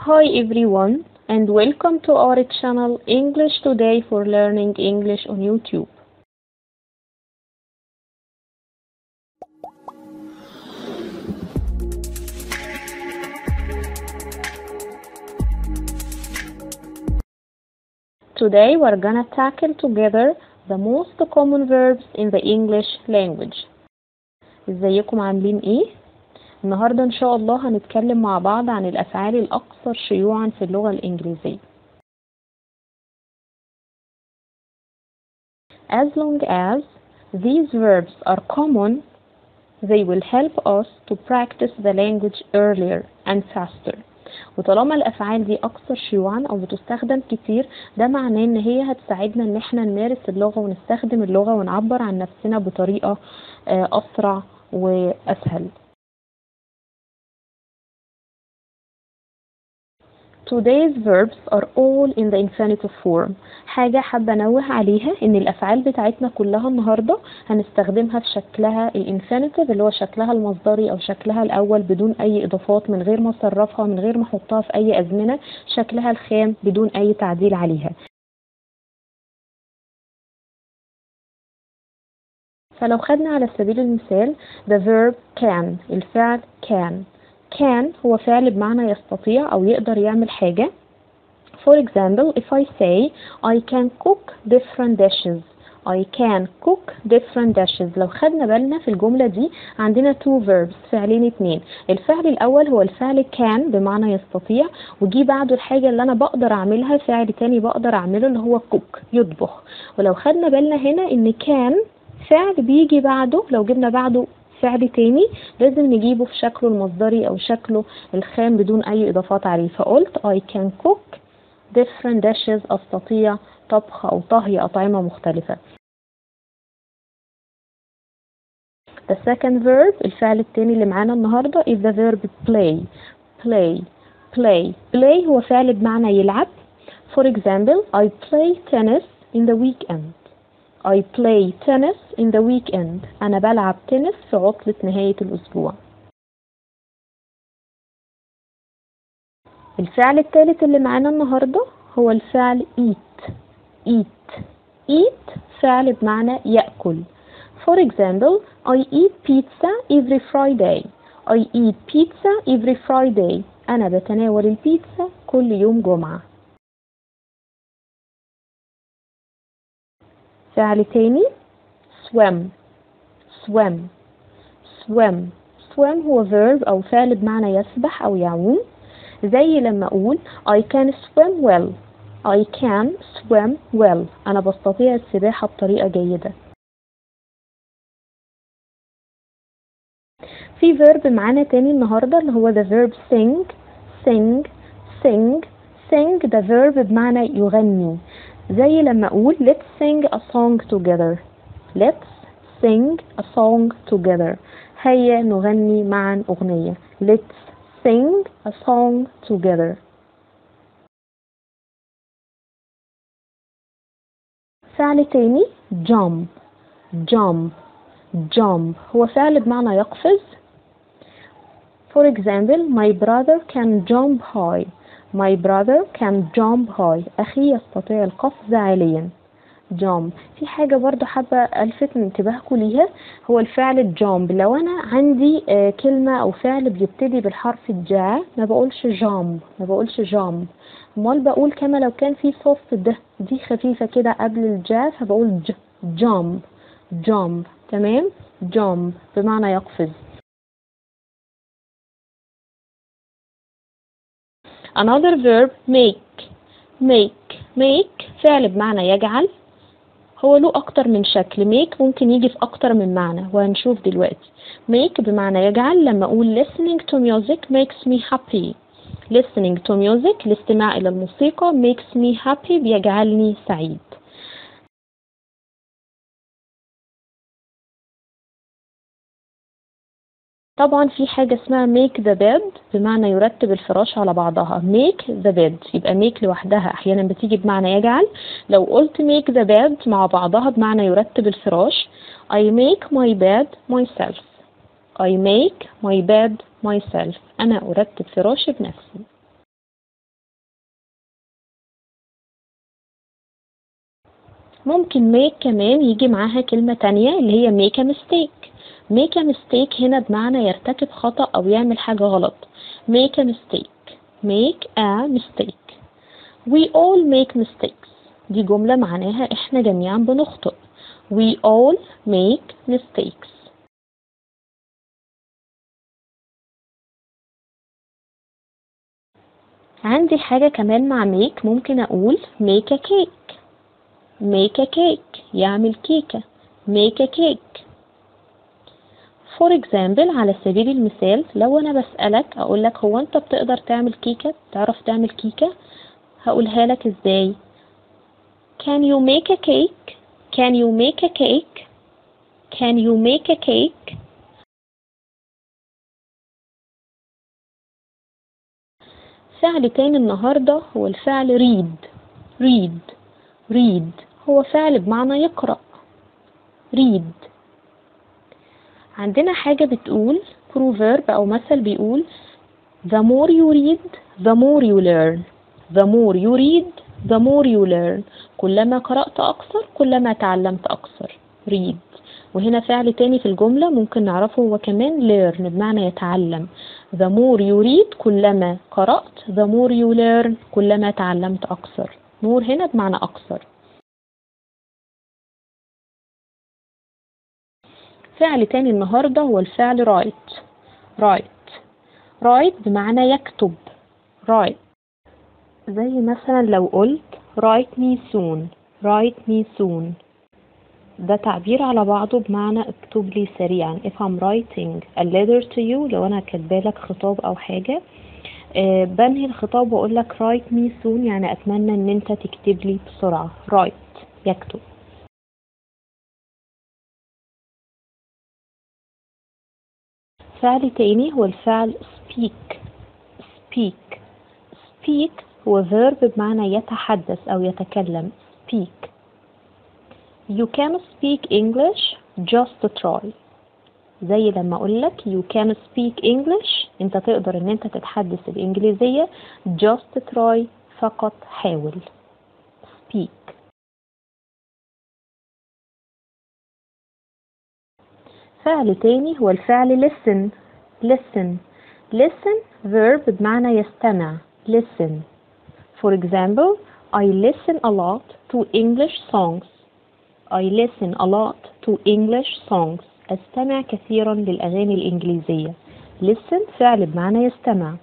Hi everyone and welcome to our channel English Today for Learning English on YouTube. Today we're gonna tackle together the most common verbs in the English language. ازيكم عاملين ايه؟ النهاردة ان شاء الله هنتكلم مع بعض عن الافعال الاكثر شيوعا في اللغة الانجليزية. As long as these verbs are common, they will help us to practice the language earlier and faster. وطالما الافعال دي اكثر شيوعا او بتستخدم كتير ده معناه ان هي هتساعدنا ان احنا نمارس اللغة ونستخدم اللغة ونعبر عن نفسنا بطريقة اسرع واسهل Today's verbs are all in the infinitive form حاجة حابة أنوه عليها إن الأفعال بتاعتنا كلها النهاردة هنستخدمها في شكلها الانفينيتيف اللي هو شكلها المصدري أو شكلها الأول بدون أي إضافات من غير ما أصرفها من غير ما أحطها في أي أزمنة شكلها الخام بدون أي تعديل عليها فلو خدنا على سبيل المثال the verb can الفعل can can هو فعل بمعنى يستطيع أو يقدر يعمل حاجة For example, if I say I can cook different dishes I can cook different dishes لو خدنا بالنا في الجملة دي عندنا two verbs فعلين اتنين الفعل الأول هو الفعل can بمعنى يستطيع وجي بعده الحاجة اللي أنا بقدر أعملها فعل تاني بقدر أعمله اللي هو cook يطبخ ولو خدنا بالنا هنا إن can فعل بيجي بعده لو جبنا بعده فعل تاني لازم نجيبه في شكله المصدري أو شكله الخام بدون أي إضافات عليه فقلت I can cook different dishes أستطيع طبخ أو طهي أطعمة مختلفة The second verb الفعل التاني اللي معانا النهاردة is the verb play play play play هو فعل بمعنى يلعب For example I play tennis in the weekend I play tennis in the weekend أنا بلعب تنس في عطلة نهاية الأسبوع الفعل الثالث اللي معانا النهاردة هو الفعل eat eat eat فعل بمعنى يأكل For example I eat pizza every Friday I eat pizza every Friday أنا بتناول البيتزا كل يوم جمعة فعل تاني swim swim swim swim هو verb أو فعل بمعنى يسبح أو يعوم زي لما أقول I can swim well I can swim well أنا بستطيع السباحة بطريقة جيدة في verb معانا تاني النهاردة اللي هو the verb sing sing sing sing ده verb بمعنى يغني زي لما أقول let's sing a song together let's sing a song together هيا نغني معا أغنية let's sing a song together فعل تاني jump jump jump هو فعل بمعنى يقفز For example, my brother can jump high My brother can jump high أخي يستطيع القفز عاليا jump في حاجة برضو حابة ألفت من انتباهكم ليها هو الفعل jump لو أنا عندي آه كلمة أو فعل بيبتدي بالحرف الجاء ما بقولش jump ما بقولش jump امال بقول كما لو كان في صوت ده دي خفيفة كده قبل الجاء فبقول ج jump jump تمام jump بمعنى يقفز another verb make make make فعل بمعنى يجعل هو له أكتر من شكل make ممكن يجي في أكتر من معنى وهنشوف دلوقتي make بمعنى يجعل لما أقول listening to music makes me happy listening to music الاستماع إلى الموسيقى makes me happy بيجعلني سعيد طبعا في حاجة اسمها make the bed بمعنى يرتب الفراش على بعضها make the bed يبقى make لوحدها أحيانا بتيجي بمعنى يجعل لو قلت make the bed مع بعضها بمعنى يرتب الفراش I make my bed myself I make my bed myself أنا أرتب فراشي بنفسي ممكن make كمان يجي معاها كلمة تانية اللي هي make a mistake make a mistake هنا بمعنى يرتكب خطأ أو يعمل حاجة غلط make a mistake make a mistake we all make mistakes دي جملة معناها احنا جميعا بنخطئ we all make mistakes عندي حاجة كمان مع make ممكن أقول make a cake make a cake يعمل كيكة make a cake for example على سبيل المثال لو أنا بسألك أقول لك هو أنت بتقدر تعمل كيكة تعرف تعمل كيكة هقولها لك إزاي can you make a cake can you make a cake can you make a cake فعل تاني النهاردة هو الفعل read read read هو فعل بمعنى يقرأ read عندنا حاجة بتقول proverb أو مثل بيقول the more you read the more you learn the more you read the more you learn كلما قرأت أكثر كلما تعلمت أكثر read وهنا فعل تاني في الجملة ممكن نعرفه هو كمان learn بمعنى يتعلم the more you read كلما قرأت the more you learn كلما تعلمت أكثر more هنا بمعنى أكثر فعل تاني النهاردة هو الفعل write write write بمعنى يكتب write زي مثلا لو قلت write me soon write me soon ده تعبير على بعضه بمعنى اكتب لي سريعا if I'm writing a letter to you لو انا كاتبالك خطاب او حاجة آه بنهي الخطاب واقول لك write me soon يعني اتمنى ان انت تكتب لي بسرعة write يكتب فعل تاني هو الفعل speak speak speak هو verb بمعنى يتحدث أو يتكلم speak you can speak English just try زي لما أقول لك you can speak English أنت تقدر إن أنت تتحدث الإنجليزية just try فقط حاول speak فعل تاني هو الفعل listen listen listen verb بمعنى يستمع listen for example I listen a lot to English songs I listen a lot to English songs أستمع كثيرا للأغاني الإنجليزية listen فعل بمعنى يستمع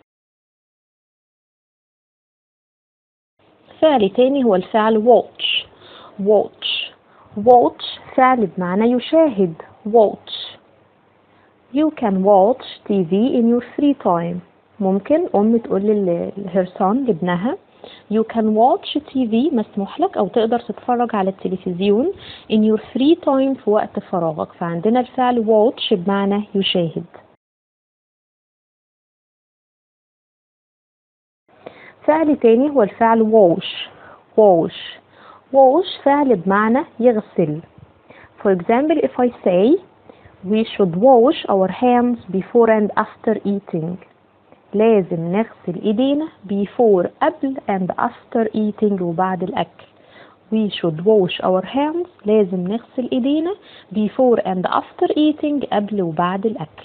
فعل تاني هو الفعل watch watch watch فعل بمعنى يشاهد watch you can watch TV in your free time ممكن أم تقول للهرسان لابنها you can watch TV مسموح لك أو تقدر تتفرج على التلفزيون in your free time في وقت فراغك فعندنا الفعل watch بمعنى يشاهد فعل تاني هو الفعل wash wash wash فعل بمعنى يغسل For example, if I say we should wash our hands before and after eating لازم نغسل ايدينا before قبل and after eating وبعد الأكل we should wash our hands لازم نغسل ايدينا before and after eating قبل وبعد الأكل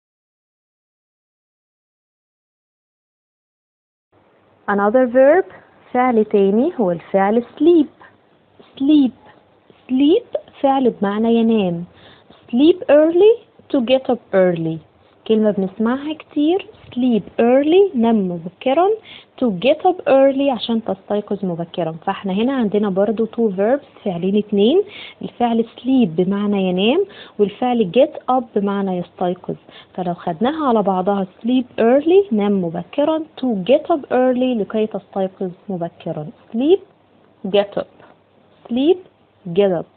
another verb فعل تاني هو الفعل sleep sleep sleep فعل بمعنى ينام sleep early to get up early كلمة بنسمعها كتير sleep early نم مبكرا to get up early عشان تستيقظ مبكرا فاحنا هنا عندنا برضو two verbs فعلين اتنين الفعل sleep بمعنى ينام والفعل get up بمعنى يستيقظ فلو خدناها على بعضها sleep early نم مبكرا to get up early لكي تستيقظ مبكرا sleep get up sleep get up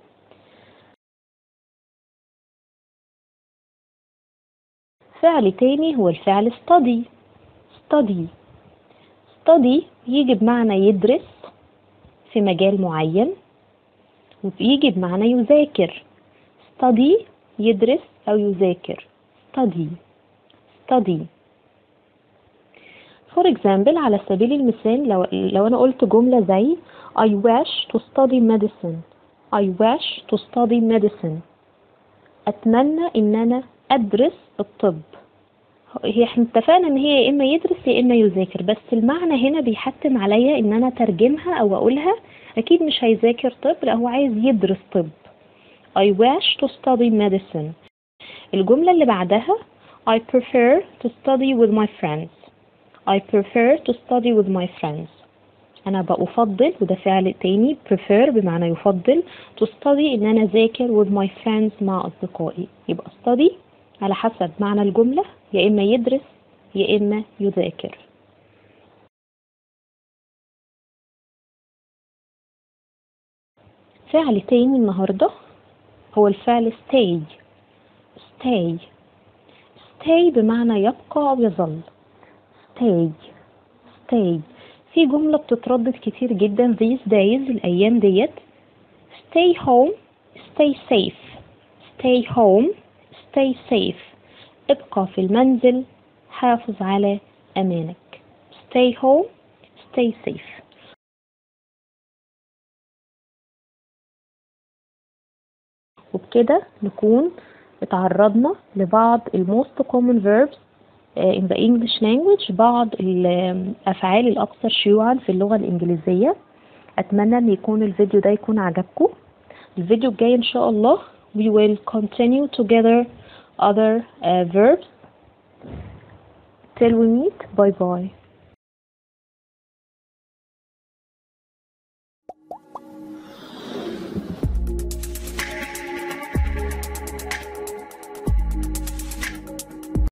فعل تاني هو الفعل study study study يجي بمعنى يدرس في مجال معين وبيجي بمعنى يذاكر study يدرس أو يذاكر study study for example على سبيل المثال لو, لو أنا قلت جملة زي I wish to study medicine I wish to study medicine أتمنى إن أنا أدرس الطب هي احنا اتفقنا ان هي يا اما يدرس يا اما يذاكر بس المعنى هنا بيحتم عليا ان انا ترجمها او اقولها اكيد مش هيذاكر طب لا هو عايز يدرس طب I wish to study medicine الجملة اللي بعدها I prefer to study with my friends I prefer to study with my friends أنا بأفضل وده فعل تاني prefer بمعنى يفضل to study إن أنا أذاكر with my friends مع أصدقائي يبقى study على حسب معنى الجملة يا إما يدرس يا إما يذاكر فعل تاني النهاردة هو الفعل stay stay stay بمعنى يبقى أو يظل stay stay في جملة بتتردد كتير جدا these days الأيام ديت stay home stay safe stay home stay safe ابقى في المنزل حافظ على أمانك stay home stay safe وبكده نكون اتعرضنا لبعض الموست common verbs in the English language بعض الأفعال الأكثر شيوعا في اللغة الإنجليزية أتمنى أن يكون الفيديو ده يكون عجبكم الفيديو الجاي إن شاء الله we will continue together other uh, verbs till we meet bye bye